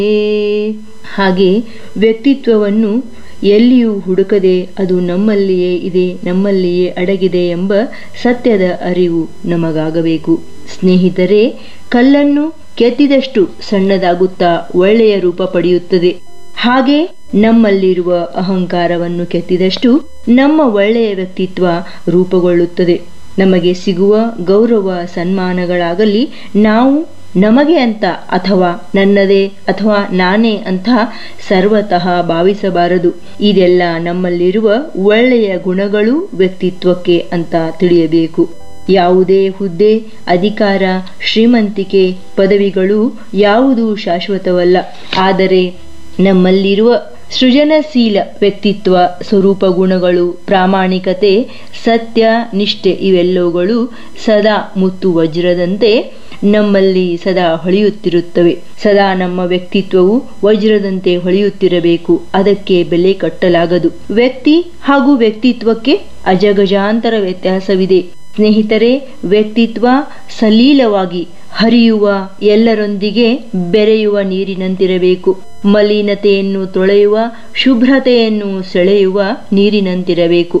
ಹಾಗೆ ವ್ಯಕ್ತಿತ್ವವನ್ನು ಎಲ್ಲಿಯೂ ಹುಡುಕದೆ ಅದು ನಮ್ಮಲ್ಲಿಯೇ ಇದೆ ನಮ್ಮಲ್ಲಿಯೇ ಅಡಗಿದೆ ಎಂಬ ಸತ್ಯದ ಅರಿವು ನಮಗಾಗಬೇಕು ಸ್ನೇಹಿತರೆ ಕಲ್ಲನ್ನು ಕೆತ್ತಿದಷ್ಟು ಸಣ್ಣದಾಗುತ್ತಾ ಒಳ್ಳೆಯ ರೂಪ ಪಡೆಯುತ್ತದೆ ಹಾಗೆ ನಮ್ಮಲ್ಲಿರುವ ಅಹಂಕಾರವನ್ನು ಕೆತ್ತಿದಷ್ಟು ನಮ್ಮ ಒಳ್ಳೆಯ ವ್ಯಕ್ತಿತ್ವ ರೂಪುಗೊಳ್ಳುತ್ತದೆ ನಮಗೆ ಸಿಗುವ ಗೌರವ ಸನ್ಮಾನಗಳಾಗಲಿ ನಾವು ನಮಗೆ ಅಂತ ಅಥವಾ ನನ್ನದೇ ಅಥವಾ ನಾನೇ ಅಂತ ಸರ್ವತಃ ಭಾವಿಸಬಾರದು ಇದೆಲ್ಲ ನಮ್ಮಲ್ಲಿರುವ ಒಳ್ಳೆಯ ಗುಣಗಳು ವ್ಯಕ್ತಿತ್ವಕ್ಕೆ ಅಂತ ತಿಳಿಯಬೇಕು ಯಾವುದೇ ಹುದ್ದೆ ಅಧಿಕಾರ ಶ್ರೀಮಂತಿಕೆ ಪದವಿಗಳು ಯಾವುದೂ ಶಾಶ್ವತವಲ್ಲ ಆದರೆ ನಮ್ಮಲ್ಲಿರುವ ಸೃಜನಶೀಲ ವ್ಯಕ್ತಿತ್ವ ಸ್ವರೂಪ ಗುಣಗಳು ಪ್ರಾಮಾಣಿಕತೆ ಸತ್ಯ ನಿಷ್ಠೆ ಇವೆಲ್ಲವುಗಳು ಸದಾ ಮುತ್ತು ವಜ್ರದಂತೆ ನಮ್ಮಲ್ಲಿ ಸದಾ ಹೊಳೆಯುತ್ತಿರುತ್ತವೆ ಸದಾ ನಮ್ಮ ವ್ಯಕ್ತಿತ್ವವು ವಜ್ರದಂತೆ ಹೊಳೆಯುತ್ತಿರಬೇಕು ಅದಕ್ಕೆ ಬೆಲೆ ಕಟ್ಟಲಾಗದು ವ್ಯಕ್ತಿ ಹಾಗೂ ವ್ಯಕ್ತಿತ್ವಕ್ಕೆ ಅಜಗಜಾಂತರ ವ್ಯತ್ಯಾಸವಿದೆ ಸ್ನೇಹಿತರೆ ವ್ಯಕ್ತಿತ್ವ ಸಲೀಲವಾಗಿ ಹರಿಯುವ ಎಲ್ಲರೊಂದಿಗೆ ಬೆರೆಯುವ ನೀರಿನಂತಿರಬೇಕು ಮಲಿನತೆಯನ್ನು ತೊಳೆಯುವ ಶುಭ್ರತೆಯನ್ನು ಸೆಳೆಯುವ ನೀರಿನಂತಿರಬೇಕು